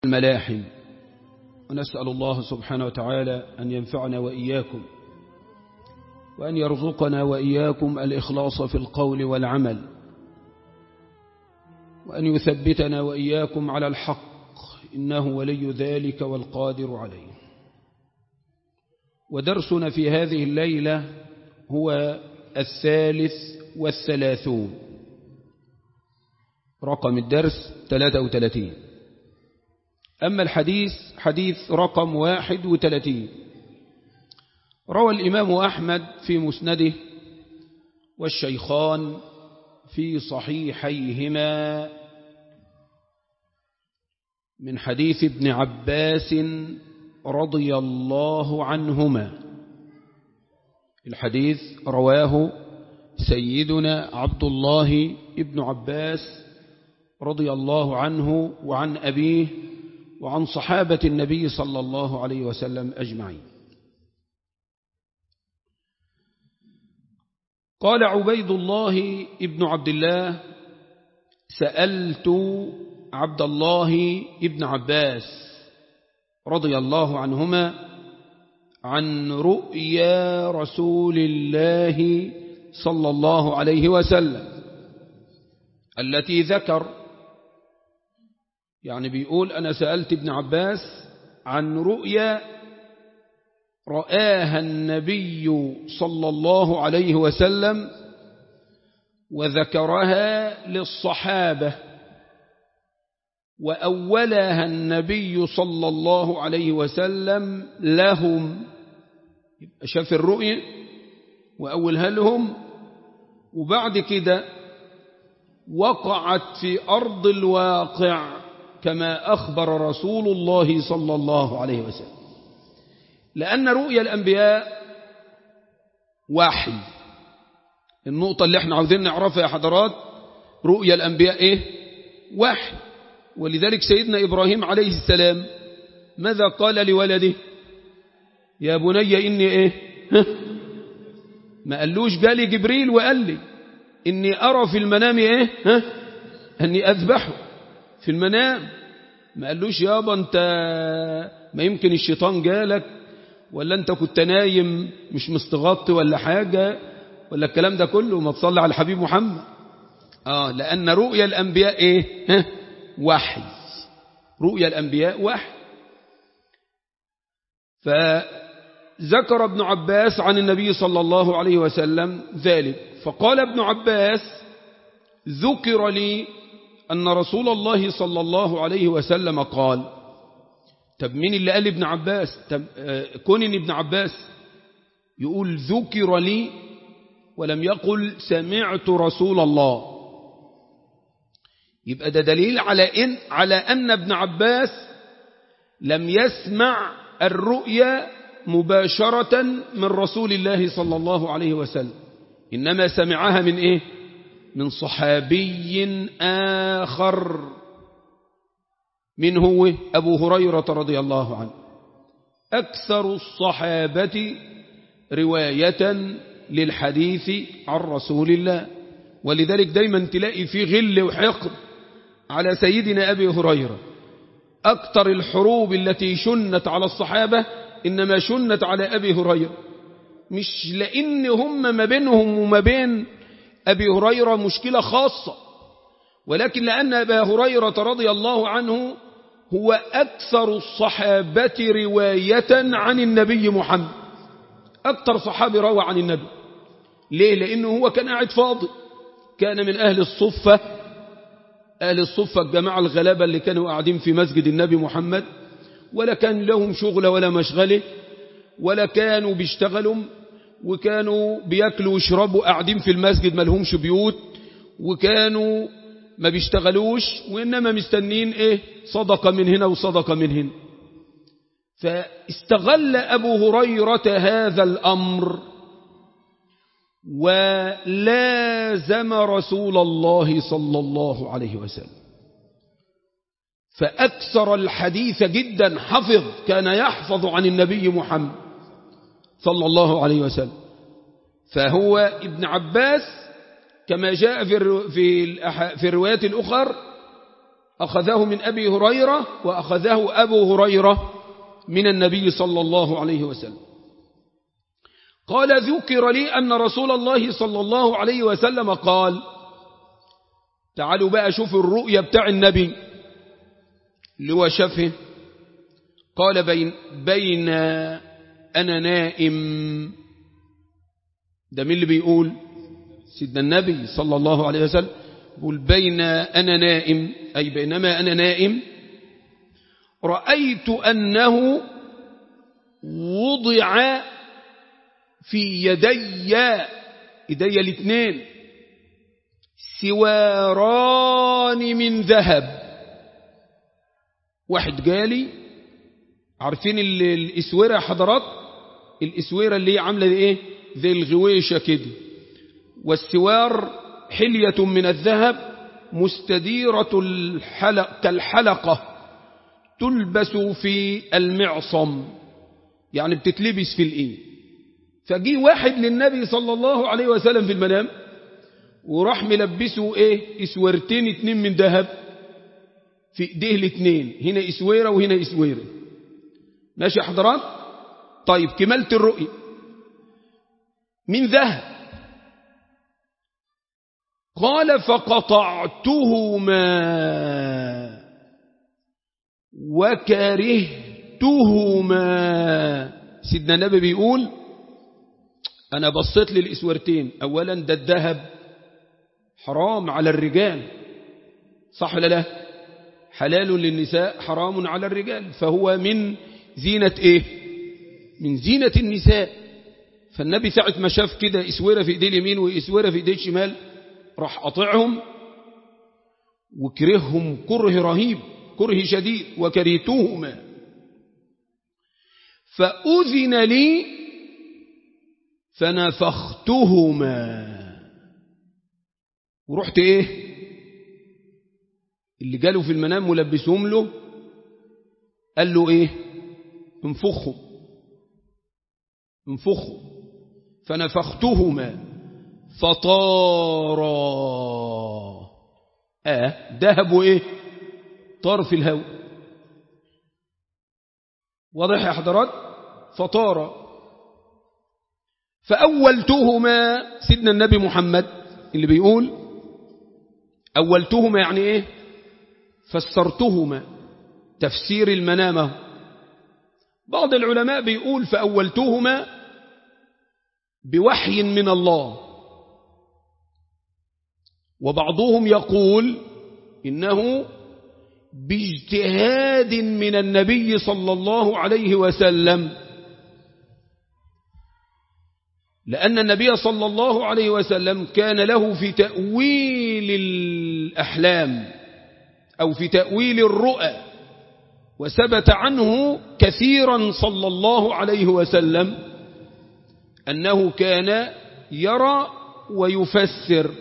الملاحم ونسأل الله سبحانه وتعالى أن ينفعنا وإياكم وأن يرزقنا وإياكم الإخلاص في القول والعمل وأن يثبتنا وإياكم على الحق إنه ولي ذلك والقادر عليه ودرسنا في هذه الليلة هو الثالث والثلاثون رقم الدرس 33 أما الحديث حديث رقم 31 روى الإمام أحمد في مسنده والشيخان في صحيحيهما من حديث ابن عباس رضي الله عنهما الحديث رواه سيدنا عبد الله ابن عباس رضي الله عنه وعن أبيه وعن صحابة النبي صلى الله عليه وسلم أجمعين قال عبيد الله ابن عبد الله سألت عبد الله ابن عباس رضي الله عنهما عن رؤيا رسول الله صلى الله عليه وسلم التي ذكر يعني بيقول أنا سألت ابن عباس عن رؤيا رآها النبي صلى الله عليه وسلم وذكرها للصحابة وأولها النبي صلى الله عليه وسلم لهم شاف الرؤيا وأولها لهم وبعد كده وقعت في أرض الواقع كما أخبر رسول الله صلى الله عليه وسلم لأن رؤيا الأنبياء وحي النقطة اللي احنا عاوزين نعرفها يا حضرات رؤيا الأنبياء ايه وحي ولذلك سيدنا إبراهيم عليه السلام ماذا قال لولده يا بني إني ايه ها؟ ما قالوش جالي جبريل وقال لي إني أرى في المنام ايه ها؟ أني أذبحه في المنام ما قالوش يابا انت ما يمكن الشيطان جالك ولا انت كنت نايم مش مستغطي ولا حاجة ولا الكلام ده كله ما تصلي على الحبيب محمد آه لأن رؤيا الأنبياء إيه ها؟ وحي رؤيا الأنبياء وحي فذكر ابن عباس عن النبي صلى الله عليه وسلم ذلك فقال ابن عباس ذكر لي أن رسول الله صلى الله عليه وسلم قال طب مين اللي قال ابن عباس طب كون ان ابن عباس يقول ذكر لي ولم يقل سمعت رسول الله يبقى ده دليل على إن على أن ابن عباس لم يسمع الرؤيا مباشرة من رسول الله صلى الله عليه وسلم إنما سمعها من إيه من صحابي آخر من هو أبو هريرة رضي الله عنه أكثر الصحابة رواية للحديث عن رسول الله ولذلك دايما تلاقي في غل وحقد على سيدنا أبي هريرة أكثر الحروب التي شنت على الصحابة إنما شنت على أبي هريرة مش لأن هم ما بينهم وما بين أبي هريرة مشكلة خاصة ولكن لأن أبا هريرة رضي الله عنه هو أكثر الصحابة رواية عن النبي محمد أكثر صحابي روى عن النبي ليه؟ لأنه هو كان قاعد فاضي كان من أهل الصفة أهل الصفة الجماعة الغلابة اللي كانوا قاعدين في مسجد النبي محمد ولا كان لهم شغل ولا مشغلة ولا كانوا بيشتغلوا وكانوا بياكلوا ويشربوا قاعدين في المسجد ما لهمش بيوت وكانوا ما بيشتغلوش وإنما مستنين إيه صدقة من هنا وصدقة من هنا فاستغل أبو هريرة هذا الأمر ولازم رسول الله صلى الله عليه وسلم فأكثر الحديث جدا حفظ كان يحفظ عن النبي محمد صلى الله عليه وسلم فهو ابن عباس كما جاء في في في الروايات الأخر أخذه من أبي هريرة وأخذه أبو هريرة من النبي صلى الله عليه وسلم قال ذكر لي أن رسول الله صلى الله عليه وسلم قال تعالوا بقى شوفوا الرؤية بتاع النبي اللي هو شافه قال بين, بين أنا نائم ده مين اللي بيقول سيدنا النبي صلى الله عليه وسلم يقول بين أنا نائم أي بينما أنا نائم رأيت أنه وضع في يدي يدي الاثنين سواران من ذهب واحد جالي عارفين الاسوره حضرات الاسوره اللي هي عامله ايه زي الغويشه كده والسوار حليه من الذهب مستديره الحلق كالحلقه تلبس في المعصم يعني بتتلبس في الايد فجي واحد للنبي صلى الله عليه وسلم في المنام وراح ملبسه ايه اسورتين اتنين من ذهب في ايديه الاتنين هنا اسويره وهنا اسويره ماشي يا حضرات طيب كملت الرؤية من ذهب قال فقطعتهما وكرهتهما سيدنا النبي بيقول أنا بصيت للإسورتين أولا ده الذهب حرام على الرجال صح ولا لا حلال للنساء حرام على الرجال فهو من زينة ايه من زينة النساء فالنبي ساعة ما شاف كده اسورة في ايديه اليمين واسورة في ايديه الشمال راح قطعهم وكرههم كره رهيب كره شديد وكرهتهما فأذن لي فنفختهما ورحت ايه اللي جاله في المنام ملبسهم له قال له ايه انفخهم انفخهم فنفختهما فطارا اه ذهبوا ايه طار في الهواء واضح يا حضرات فطارا فأولتهما سيدنا النبي محمد اللي بيقول أولتهما يعني ايه فسرتهما تفسير المنامه بعض العلماء بيقول فأولتهما بوحي من الله وبعضهم يقول إنه باجتهاد من النبي صلى الله عليه وسلم لأن النبي صلى الله عليه وسلم كان له في تأويل الأحلام أو في تأويل الرؤى وثبت عنه كثيرا صلى الله عليه وسلم أنه كان يرى ويفسر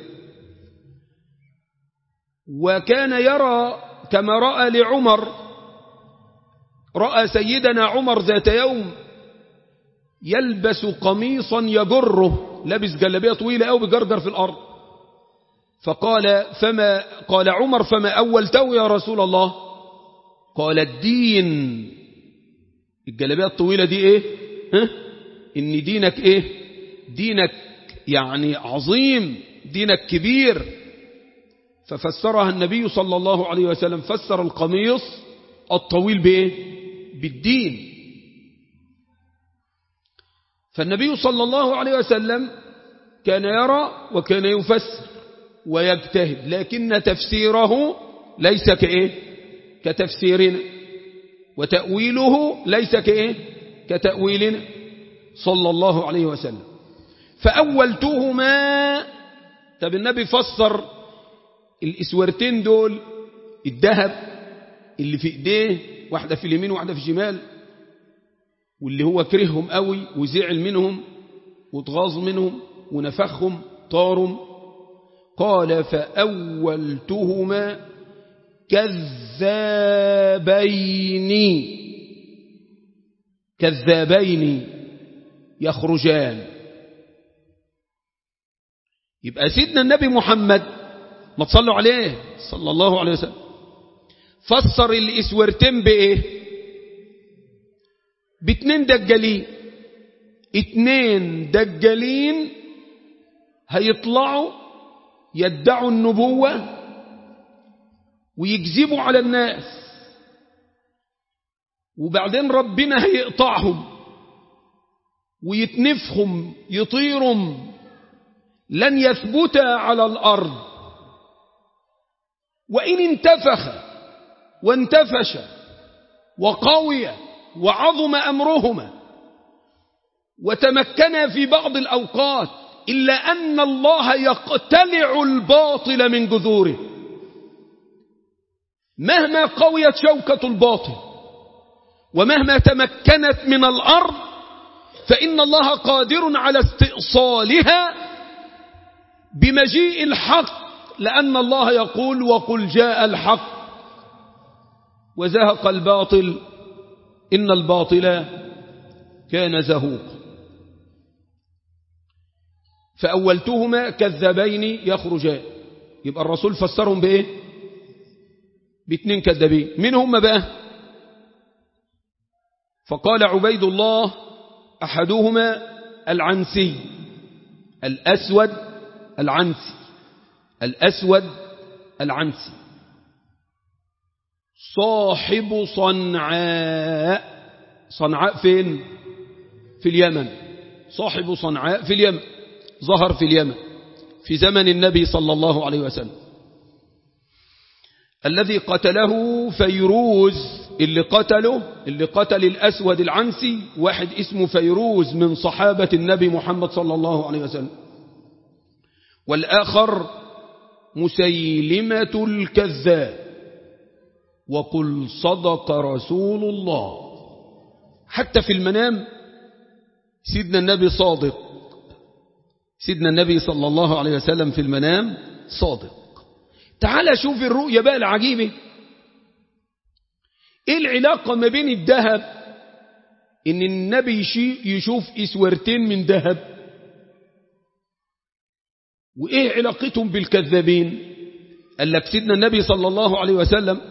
وكان يرى كما رأى لعمر رأى سيدنا عمر ذات يوم يلبس قميصا يجره لبس جلبية طويلة أو بجرجر في الأرض فقال فما قال عمر فما أولته يا رسول الله قال الدين الجلبية الطويلة دي ايه ها؟ ان دينك ايه دينك يعني عظيم دينك كبير ففسرها النبي صلى الله عليه وسلم فسر القميص الطويل بايه بالدين فالنبي صلى الله عليه وسلم كان يرى وكان يفسر ويجتهد لكن تفسيره ليس كايه كتفسيرنا وتأويله ليس كإيه كتأويلنا صلى الله عليه وسلم فأولتهما طب النبي فسر الإسورتين دول الذهب اللي في ايديه واحدة في اليمين وواحدة في الشمال واللي هو كرههم قوي وزعل منهم واتغاظ منهم ونفخهم طارهم قال فأولتهما كذابين كذابين يخرجان يبقى سيدنا النبي محمد ما تصلوا عليه صلى الله عليه وسلم فسر الإسورتين بإيه باتنين دجالين اتنين دجالين هيطلعوا يدعوا النبوة ويكذبوا على الناس وبعدين ربنا هيقطعهم ويتنفخهم يطيرهم لن يثبتا على الأرض وإن انتفخ وانتفش وقوي وعظم أمرهما وتمكنا في بعض الأوقات إلا أن الله يقتلع الباطل من جذوره مهما قويت شوكة الباطل ومهما تمكنت من الأرض فإن الله قادر على استئصالها بمجيء الحق لأن الله يقول وقل جاء الحق وزهق الباطل إن الباطل كان زهوقا فأولتهما كذبين يخرجان يبقى الرسول فسرهم بإيه باتنين كذابين من هم بقى فقال عبيد الله أحدهما العنسي الأسود العنسي الأسود العنسي صاحب صنعاء صنعاء فين في اليمن صاحب صنعاء في اليمن ظهر في اليمن في زمن النبي صلى الله عليه وسلم الذي قتله فيروز اللي قتله اللي قتل الأسود العنسي واحد اسمه فيروز من صحابة النبي محمد صلى الله عليه وسلم والآخر مسيلمة الكذاب وقل صدق رسول الله حتى في المنام سيدنا النبي صادق سيدنا النبي صلى الله عليه وسلم في المنام صادق تعال شوف الرؤية بقى العجيبة ايه العلاقة ما بين الذهب ان النبي يشوف اسورتين من ذهب وايه علاقتهم بالكذابين قال لك سيدنا النبي صلى الله عليه وسلم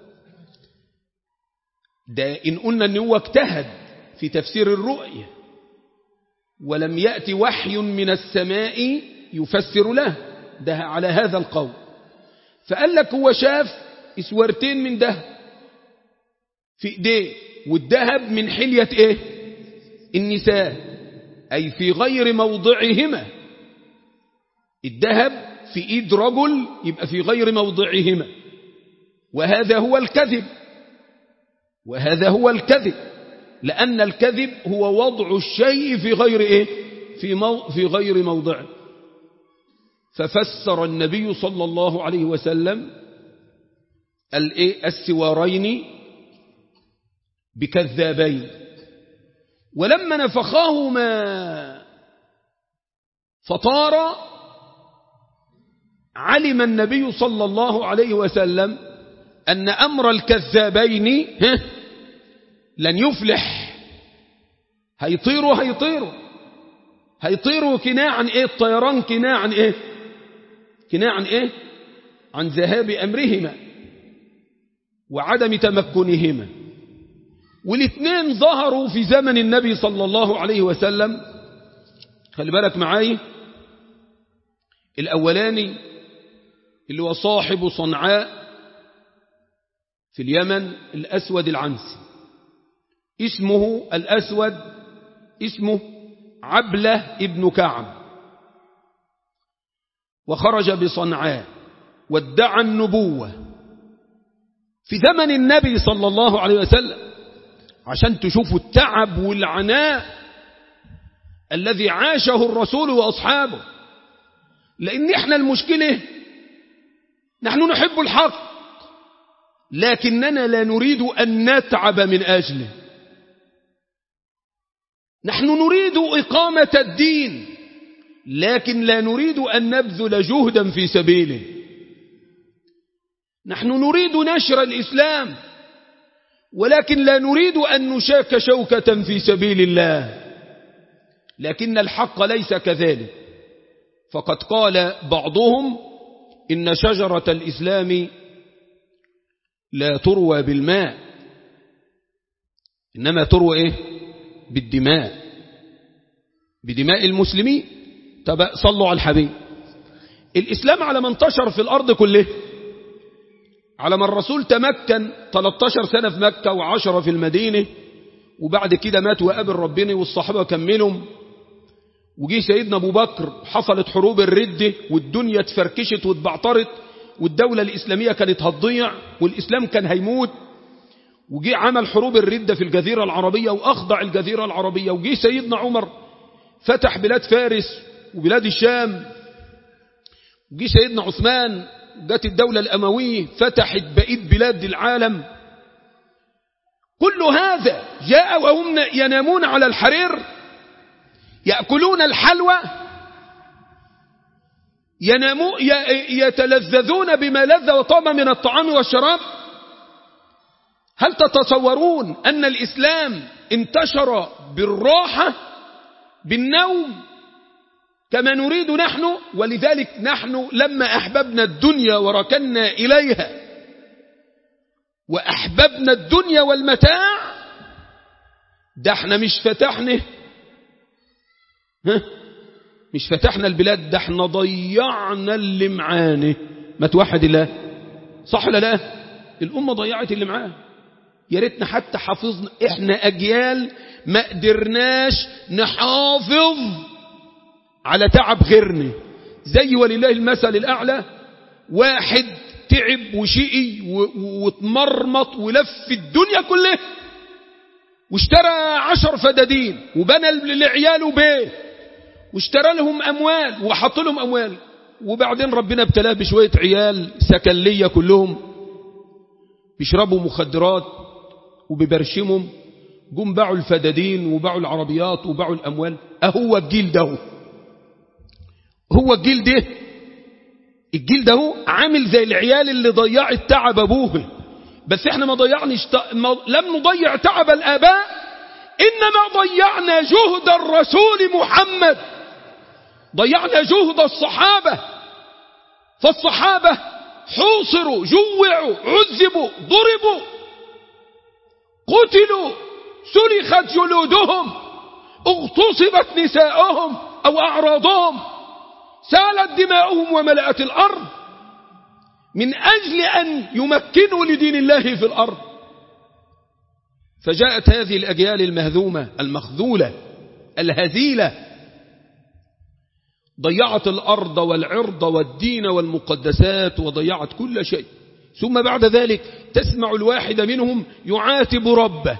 ده إن قلنا أنه هو اجتهد في تفسير الرؤية ولم يأتي وحي من السماء يفسر له ده على هذا القول فقال لك هو شاف اسورتين من دهب في ايديه والذهب من حلية ايه النساء اي في غير موضعهما الذهب في ايد رجل يبقى في غير موضعهما وهذا هو الكذب وهذا هو الكذب لأن الكذب هو وضع الشيء في غير إيه في, مو في غير موضعه ففسر النبي صلى الله عليه وسلم السوارين بكذابين ولما نفخاهما فطار علم النبي صلى الله عليه وسلم أن أمر الكذابين لن يفلح هيطيروا هيطيروا هيطيروا كناع عن ايه الطيران كناع عن ايه كناع عن ايه عن ذهاب أمرهما وعدم تمكنهما والاثنين ظهروا في زمن النبي صلى الله عليه وسلم خلي بالك معاي الأولاني اللي هو صاحب صنعاء في اليمن الأسود العنسي اسمه الأسود اسمه عبلة ابن كعب وخرج بصنعاء وادعى النبوة في زمن النبي صلى الله عليه وسلم عشان تشوفوا التعب والعناء الذي عاشه الرسول وأصحابه لأن احنا المشكلة نحن نحب الحق لكننا لا نريد أن نتعب من أجله نحن نريد إقامة الدين لكن لا نريد أن نبذل جهدا في سبيله نحن نريد نشر الإسلام ولكن لا نريد أن نشاك شوكة في سبيل الله لكن الحق ليس كذلك فقد قال بعضهم إن شجرة الإسلام لا تروى بالماء إنما تروى إيه بالدماء بدماء المسلمين طب صلوا على الحبيب الإسلام على ما انتشر في الأرض كله على ما الرسول تمكن 13 سنة في مكة وعشرة في المدينة وبعد كده مات وقابل ربنا والصحابة كملهم وجي سيدنا أبو بكر حصلت حروب الردة والدنيا اتفركشت واتبعترت والدولة الإسلامية كانت هتضيع والإسلام كان هيموت وجي عمل حروب الردة في الجزيرة العربية وأخضع الجزيرة العربية وجي سيدنا عمر فتح بلاد فارس وبلاد الشام وجي سيدنا عثمان جت الدولة الأموية فتحت بقية بلاد العالم كل هذا جاء وهم ينامون على الحرير يأكلون الحلوى ينامون يتلذذون بما لذ وطاب من الطعام والشراب هل تتصورون أن الإسلام انتشر بالراحة بالنوم كما نريد نحن ولذلك نحن لما أحببنا الدنيا وركنا إليها وأحببنا الدنيا والمتاع ده احنا مش فتحنا ها مش فتحنا البلاد ده احنا ضيعنا اللي معانا ما توحد الله صح ولا لا الأمة ضيعت اللي معاها يا ريتنا حتى حافظنا احنا أجيال ما قدرناش نحافظ على تعب غيرنا زي ولله المثل الأعلى واحد تعب وشقي واتمرمط ولف الدنيا كلها واشترى عشر فدادين وبنى لعياله بيت واشترى لهم أموال وحط لهم أموال وبعدين ربنا ابتلاه بشوية عيال سكلية كلهم بيشربوا مخدرات وببرشمهم جم باعوا الفدادين وباعوا العربيات وباعوا الأموال أهو الجيل ده هو الجيل ده الجيل ده هو عامل زي العيال اللي ضيعت تعب أبوه بس احنا ما ضيعناش ما لم نضيع تعب الآباء إنما ضيعنا جهد الرسول محمد ضيعنا جهد الصحابة فالصحابة حوصروا جوعوا عذبوا ضربوا قتلوا سلخت جلودهم اغتصبت نساءهم أو أعراضهم سالت دماؤهم وملأت الأرض من أجل أن يمكنوا لدين الله في الأرض فجاءت هذه الأجيال المهذومة المخذولة الهزيلة ضيعت الأرض والعرض والدين والمقدسات وضيعت كل شيء ثم بعد ذلك تسمع الواحد منهم يعاتب ربه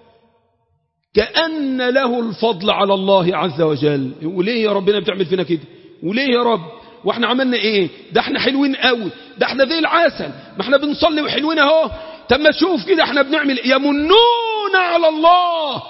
كأن له الفضل على الله عز وجل وليه يا ربنا بتعمل فينا كده وليه يا رب واحنا عملنا ايه ده احنا حلوين قوي ده احنا زي العسل ما احنا بنصلي وحلوين اهو طب ما تشوف كده احنا بنعمل إيه؟ يمنون على الله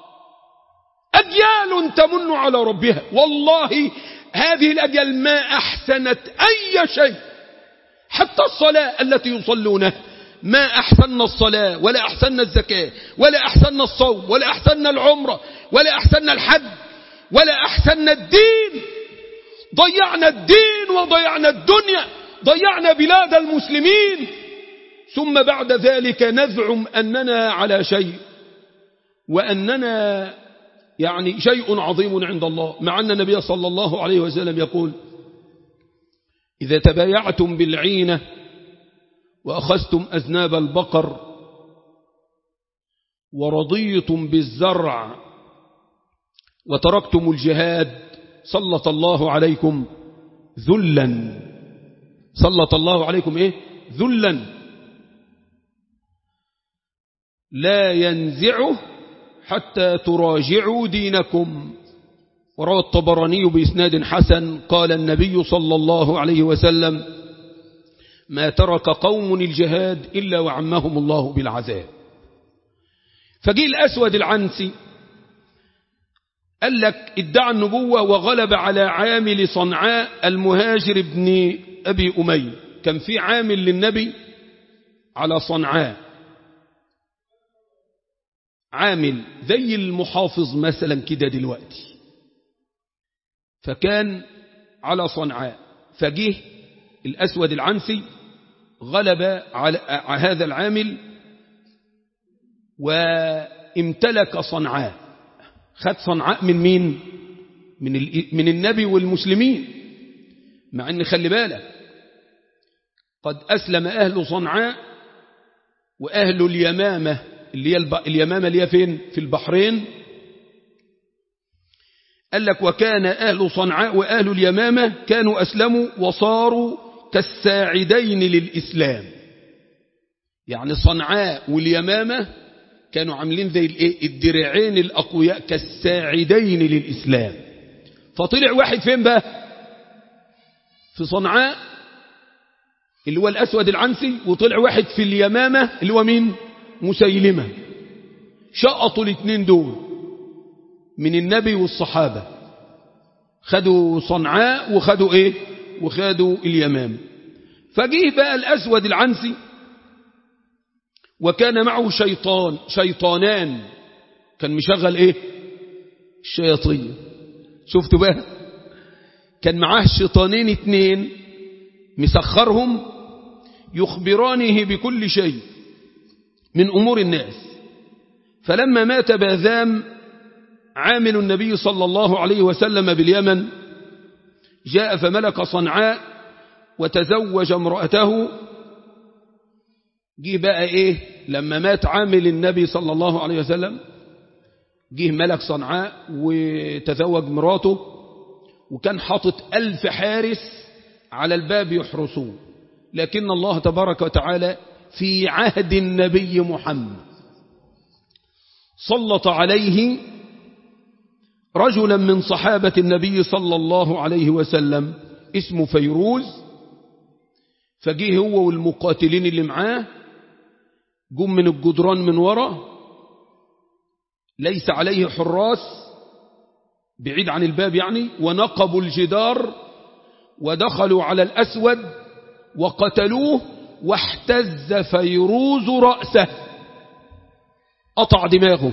أجيال تمن على ربها والله هذه الأجيال ما أحسنت أي شيء حتى الصلاة التي يصلونها ما أحسن الصلاة ولا أحسن الزكاة ولا أحسن الصوم ولا أحسن العمرة ولا أحسن الحج ولا أحسن الدين ضيعنا الدين وضيعنا الدنيا ضيعنا بلاد المسلمين ثم بعد ذلك نزعم أننا على شيء وأننا يعني شيء عظيم عند الله مع أن النبي صلى الله عليه وسلم يقول إذا تبايعتم بالعينة وأخذتم أذناب البقر ورضيتم بالزرع وتركتم الجهاد سلط الله عليكم ذلا سلط الله عليكم إيه ذلا لا ينزعه حتى تراجعوا دينكم وروى الطبراني بإسناد حسن قال النبي صلى الله عليه وسلم ما ترك قوم الجهاد إلا وعمهم الله بالعذاب فجي الأسود العنسي قال لك ادعى النبوة وغلب على عامل صنعاء المهاجر ابن أبي أمي كان في عامل للنبي على صنعاء عامل زي المحافظ مثلا كده دلوقتي فكان على صنعاء فجه الأسود العنسي غلب على هذا العامل وامتلك صنعاء خد صنعاء من مين من, من النبي والمسلمين مع ان خلي بالك قد أسلم أهل صنعاء وأهل اليمامة اللي هي اليمامة اللي هي فين في البحرين قال لك وكان أهل صنعاء وأهل اليمامة كانوا أسلموا وصاروا كالساعدين للإسلام يعني صنعاء واليمامة كانوا عاملين زي الدرعين الأقوياء كالساعدين للإسلام فطلع واحد فين بقى في صنعاء اللي هو الأسود العنسي وطلع واحد في اليمامة اللي هو مين مسيلمة شقطوا الاثنين دول من النبي والصحابة خدوا صنعاء وخدوا ايه وخدوا اليمامة فجيه بقى الأسود العنسي وكان معه شيطان شيطانان كان مشغل ايه الشياطين شفتوا بقى كان معاه شيطانين اتنين مسخرهم يخبرانه بكل شيء من أمور الناس فلما مات باذام عامل النبي صلى الله عليه وسلم باليمن جاء فملك صنعاء وتزوج امرأته جه بقى ايه لما مات عامل النبي صلى الله عليه وسلم جه ملك صنعاء وتزوج مراته وكان حاطط ألف حارس على الباب يحرسوه لكن الله تبارك وتعالى في عهد النبي محمد سلط عليه رجلا من صحابة النبي صلى الله عليه وسلم اسمه فيروز فجيه هو والمقاتلين اللي معاه جم من الجدران من ورا ليس عليه حراس بعيد عن الباب يعني ونقبوا الجدار ودخلوا على الأسود وقتلوه واحتز فيروز رأسه قطع دماغه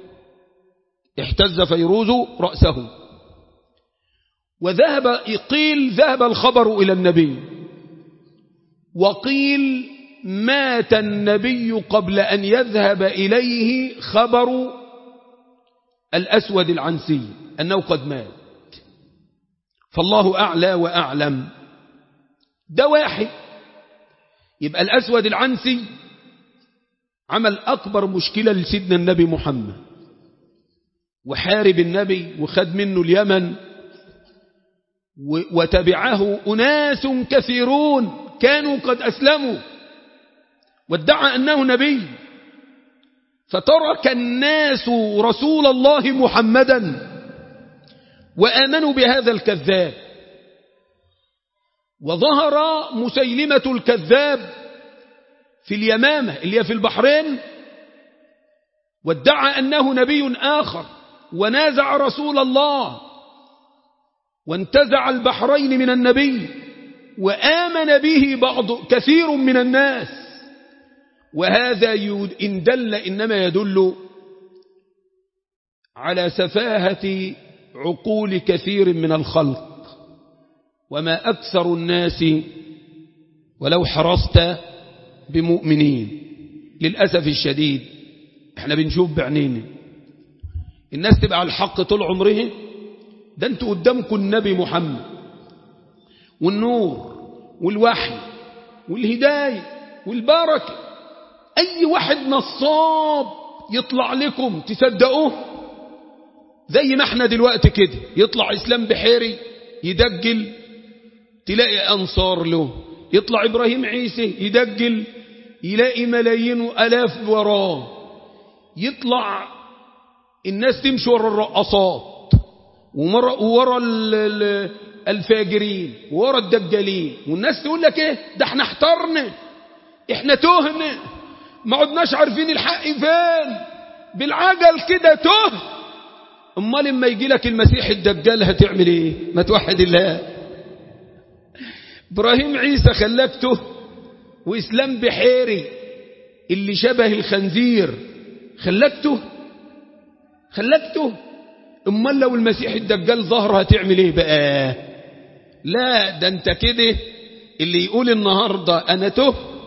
احتز فيروز رأسه وذهب قيل ذهب الخبر إلى النبي وقيل مات النبي قبل أن يذهب إليه خبر الأسود العنسي أنه قد مات فالله أعلى وأعلم ده واحد يبقى الأسود العنسي عمل أكبر مشكلة لسيدنا النبي محمد وحارب النبي وخد منه اليمن وتبعه أناس كثيرون كانوا قد أسلموا وادعى أنه نبي فترك الناس رسول الله محمدا وآمنوا بهذا الكذاب وظهر مسيلمة الكذاب في اليمامة اللي هي في البحرين وادعى أنه نبي آخر ونازع رسول الله وانتزع البحرين من النبي وآمن به بعض كثير من الناس وهذا إن دل إنما يدل على سفاهة عقول كثير من الخلق وما أكثر الناس ولو حرصت بمؤمنين للأسف الشديد احنا بنشوف بعينينا الناس تبقى على الحق طول عمره ده انتوا قدامكم النبي محمد والنور والوحي والهداية والبركة أي واحد نصاب يطلع لكم تصدقوه زي ما احنا دلوقتي كده يطلع إسلام بحيري يدجل تلاقي أنصار له يطلع إبراهيم عيسى يدجل يلاقي ملايين وألاف وراه يطلع الناس تمشي ورا الرقصات وورا الفاجرين وورا الدجالين والناس تقول لك ايه ده احنا احترنا احنا تهنا ما عدناش عارفين الحق فين بالعجل كده ته امال لما يجي لك المسيح الدجال هتعمل ايه ما توحد الله ابراهيم عيسى خلاك ته واسلام بحيري اللي شبه الخنزير خلاك ته خلاك ته امال لو المسيح الدجال ظهر هتعمل ايه بقى لا ده انت كده اللي يقول النهاردة انا ته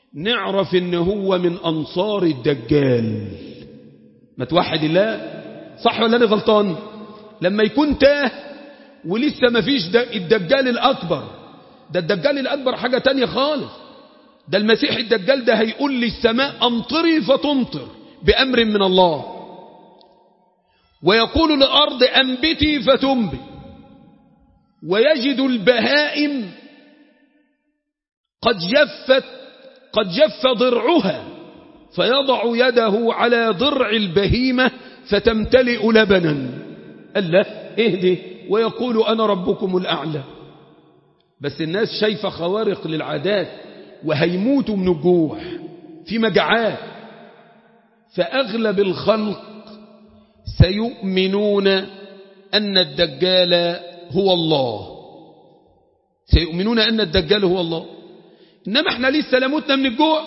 نعرف ان هو من انصار الدجال ما توحد الله صح ولا انا غلطان لما يكون تاه ولسه ما فيش الدجال الاكبر ده الدجال الاكبر حاجة تانية خالص ده المسيح الدجال ده هيقول للسماء امطري فتمطر بامر من الله ويقول للارض انبتي فتنبت ويجد البهائم قد جفت قد جف ضرعها فيضع يده على ضرع البهيمة فتمتلئ لبنا قال له اهدي ويقول أنا ربكم الأعلى بس الناس شايفة خوارق للعادات وهيموتوا من الجوع في مجاعات فأغلب الخلق سيؤمنون أن الدجال هو الله سيؤمنون أن الدجال هو الله إنما احنا لسه لمتنا من الجوع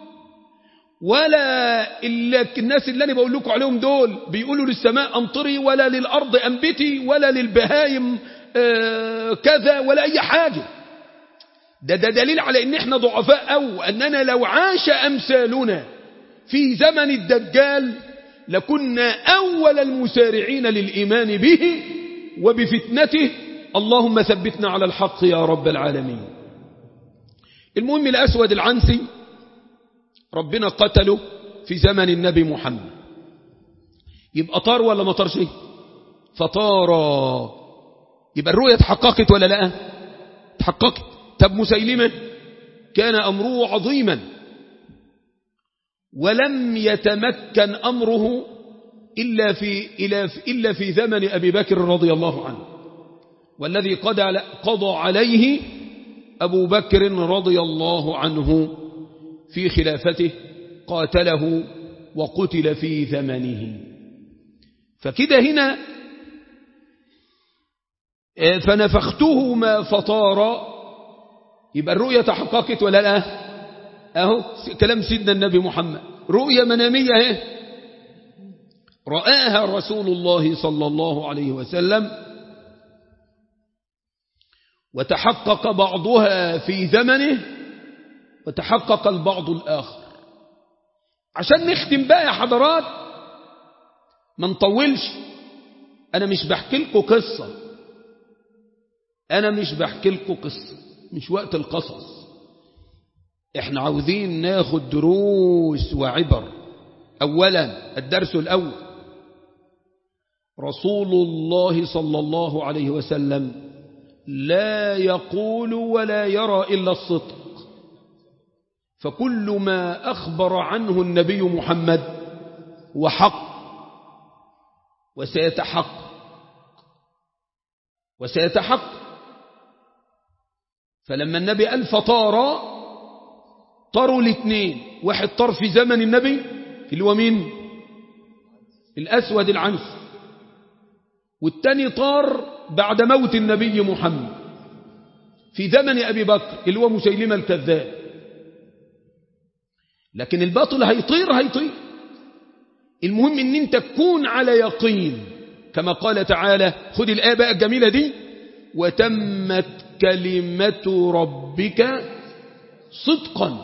ولا الناس اللي أنا بقول لكم عليهم دول بيقولوا للسماء أمطري ولا للأرض أنبتي ولا للبهايم اه كذا ولا أي حاجة ده, ده دليل على ان احنا ضعفاء أو أننا لو عاش أمثالنا في زمن الدجال لكنا أول المسارعين للإيمان به وبفتنته اللهم ثبتنا على الحق يا رب العالمين المهم الأسود العنسي ربنا قتله في زمن النبي محمد يبقى طار ولا ما طارش فطار يبقى الرؤية تحققت ولا لا تحققت طب مسيلمة كان أمره عظيما ولم يتمكن أمره إلا في, إلا في زمن أبي بكر رضي الله عنه والذي قضى عليه أبو بكر رضي الله عنه في خلافته قاتله وقتل في ثمنه فكده هنا فنفختهما ما فطار يبقى الرؤية تحققت ولا لا اهو كلام سيدنا النبي محمد رؤية منامية اهي رآها رسول الله صلى الله عليه وسلم وتحقق بعضها في زمنه وتحقق البعض الآخر عشان نختم بقى يا حضرات ما نطولش أنا مش بحكي لكم قصة أنا مش بحكي لكم قصة مش وقت القصص احنا عاوزين ناخد دروس وعبر أولا الدرس الأول رسول الله صلى الله عليه وسلم لا يقول ولا يرى إلا الصدق فكل ما أخبر عنه النبي محمد وحق وسيتحقق وسيتحقق فلما النبي قال فطار طاروا الاثنين واحد طار في زمن النبي اللي هو مين الأسود العنس والتاني طار بعد موت النبي محمد في زمن أبي بكر اللي هو مسيلمة الكذاب لكن الباطل هيطير هيطير المهم ان انت تكون على يقين كما قال تعالى خذ الآية بقى الجميلة دي وتمت كلمة ربك صدقا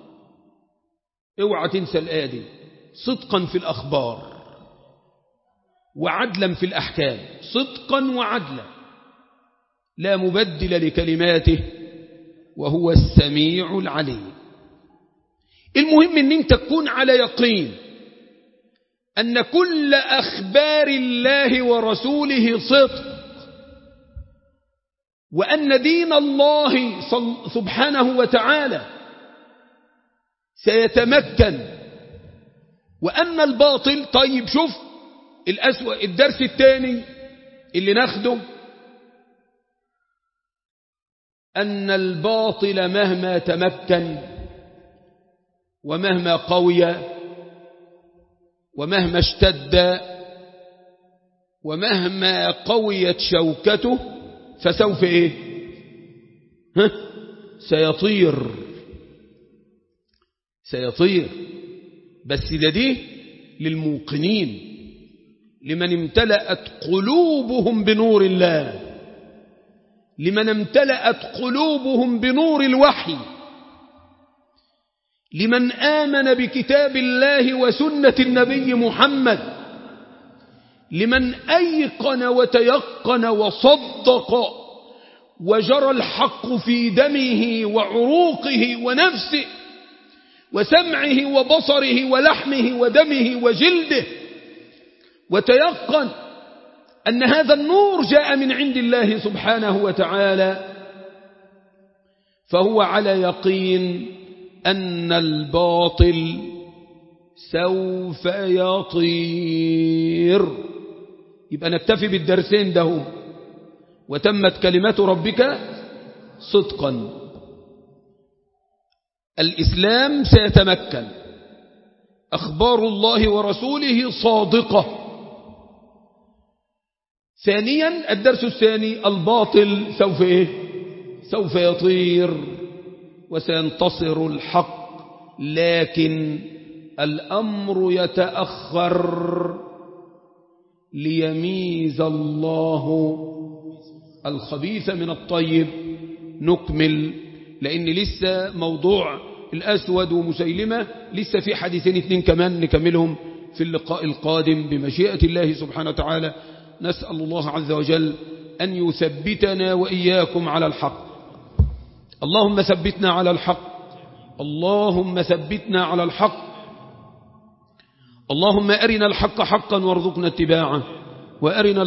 اوعى تنسى الآية دي صدقا في الأخبار وعدلا في الأحكام صدقا وعدلا لا مبدل لكلماته وهو السميع العليم المهم ان انت تكون على يقين أن كل أخبار الله ورسوله صدق وأن دين الله سبحانه وتعالى سيتمكن وأن الباطل طيب شوف الأسوأ الدرس الثاني اللي ناخده أن الباطل مهما تمكن ومهما قوي ومهما اشتد ومهما قويت شوكته فسوف ايه ها سيطير سيطير بس ده دي للموقنين لمن امتلأت قلوبهم بنور الله لمن امتلأت قلوبهم بنور الوحي لمن آمن بكتاب الله وسنة النبي محمد لمن أيقن وتيقن وصدق وجرى الحق في دمه وعروقه ونفسه وسمعه وبصره ولحمه ودمه وجلده وتيقن أن هذا النور جاء من عند الله سبحانه وتعالى فهو على يقين أن الباطل سوف يطير يبقى نكتفي بالدرسين دهم وتمت كلمة ربك صدقا الإسلام سيتمكن أخبار الله ورسوله صادقة ثانيا الدرس الثاني الباطل سوف إيه؟ سوف يطير وسينتصر الحق لكن الأمر يتأخر ليميز الله الخبيث من الطيب نكمل لأن لسه موضوع الأسود ومسيلمة لسه في حديثين اثنين كمان نكملهم في اللقاء القادم بمشيئة الله سبحانه وتعالى نسأل الله عز وجل أن يثبتنا وإياكم على الحق اللهم ثبتنا على الحق اللهم ثبتنا على الحق اللهم أرنا الحق حقا وارزقنا اتباعه وأرنا